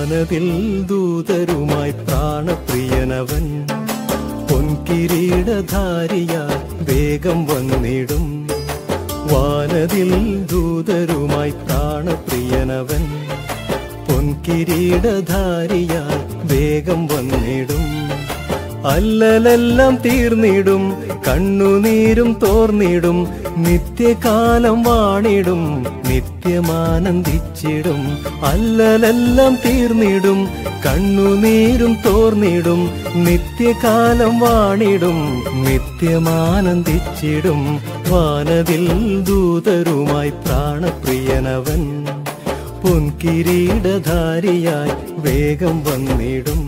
വാനതിൽ ദൂതരുമായി പ്രാണപ്രിയനവൻ പൊൻകിരീടധാരിയായി വേഗം വന്നിടും വാനതിൽ ദൂതരുമായി പ്രാണപ്രിയനവൻ പൊൻകിരീടധാരിയായി വേഗം വന്നിടും അല്ലലെല്ലാം തീർന്നിടും കണ്ണുനീരും തോർന്നിടും നിത്യകാലം വാണിടും നിത്യമാനന്ദിച്ചിടും അല്ലലെല്ലാം തീർന്നിടും കണ്ണുനീരും തോർന്നിടും നിത്യകാലം വാണിടും നിത്യമാനന്ദിച്ചിടും വാനതിൽ ദൂതരുമായി പ്രാണപ്രിയനവൻ പൊൻകിരീടധാരിയായി വേഗം വന്നിടും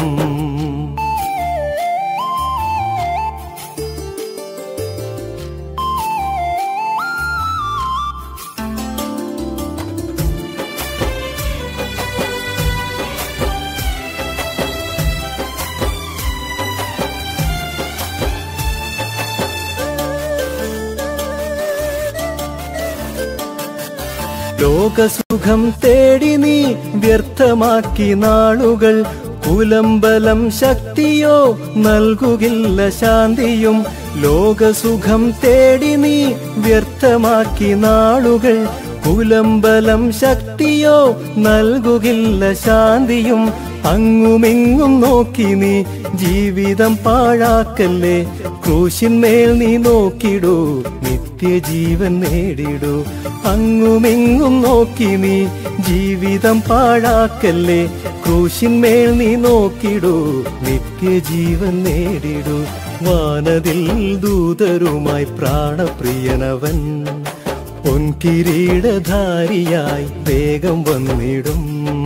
ലോകസുഖം തേടി നീ വ്യർത്ഥമാക്കി നാളുകൾ കുലമ്പലം ശക്തിയോ നൽകുകില്ല ശാന്തിയും ലോകസുഖം തേടി നീ വ്യർത്ഥമാക്കി നാളുകൾ കുലമ്പലം ശക്തിയോ നൽകുകില്ല ശാന്തിയും അങ്ങുമിങ്ങും നോക്കി നീ ജീവിതം പാഴാക്കല്ലേ ക്രൂശിന്മേൽ നീ നോക്കിടൂ നിത്യജീവൻ നേടിടൂ അങ്ങുമിങ്ങും നോക്കി നീ ജീവിതം പാഴാക്കല്ലേ ക്രൂശിന്മേൽ നീ നോക്കിടൂ നിത്യജീവൻ നേടിടൂ വാനതിൽ ദൂതരുമായി പ്രാണപ്രിയനവൻ പൊൻകിരീടധാരിയായി വേഗം വന്നിടും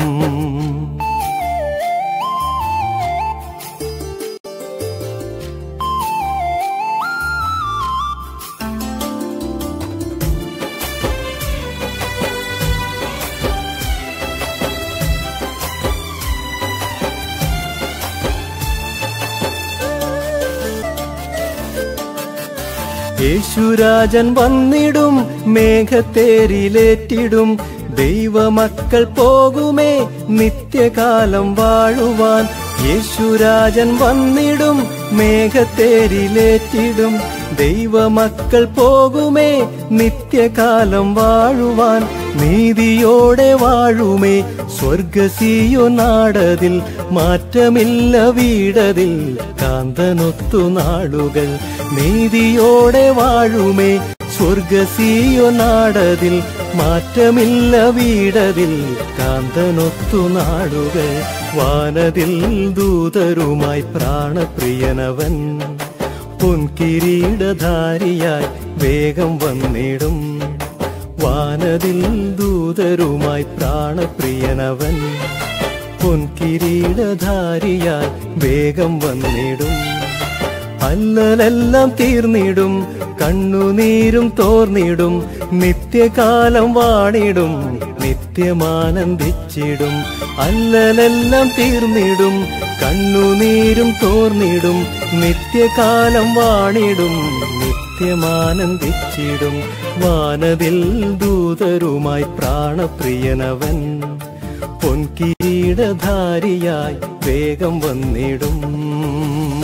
യേശുരാജൻ വന്നിടും മേഘത്തേരിലേറ്റിടും ദൈവമക്കൾ പോകുമേ നിത്യകാലം വാഴുവാൻ യേശുരാജൻ വന്നിടും മേഘത്തേരിലേറ്റിടും ദൈവമക്കൾ പോകുമേ നിത്യകാലം വാഴുവാൻ നീതിയോടെ വാഴുമേ സ്വർഗസീയോ നാടതിൽ മാറ്റമില്ല വീടതിൽ കാന്തനൊത്തു നാളുകൾ നീതിയോടെ വാഴുമേ സ്വർഗസീയോ നാടതിൽ മാറ്റമില്ല വീടതിൽ കാന്തനൊത്തു നാടുകൾ വാനതിൽ ദൂതരുമായി പ്രാണപ്രിയനവൻ പൊൻകിരീടധാരിയായി വേഗം വന്നിടും വാനതിൽ ദൂതരുമായി പ്രാണപ്രിയനവൻ പൊൻകിരീടധാരിയായി വേഗം വന്നിടും അല്ലലെല്ലാം തീർന്നിടും കണ്ണുനീരും തോർന്നിടും നിത്യകാലം വാണിടും നിത്യമാനന്ദിച്ചിടും അല്ലലെല്ലാം തീർന്നിടും കണ്ണുനീരും തോർന്നിടും നിത്യകാലം വാണിടും നിത്യമാനന്ദിച്ചിടും വാനതിൽ ദൂതരുമായി പ്രാണപ്രിയനവൻ പൊൻകിരീടധാരിയായി വേഗം വന്നിടും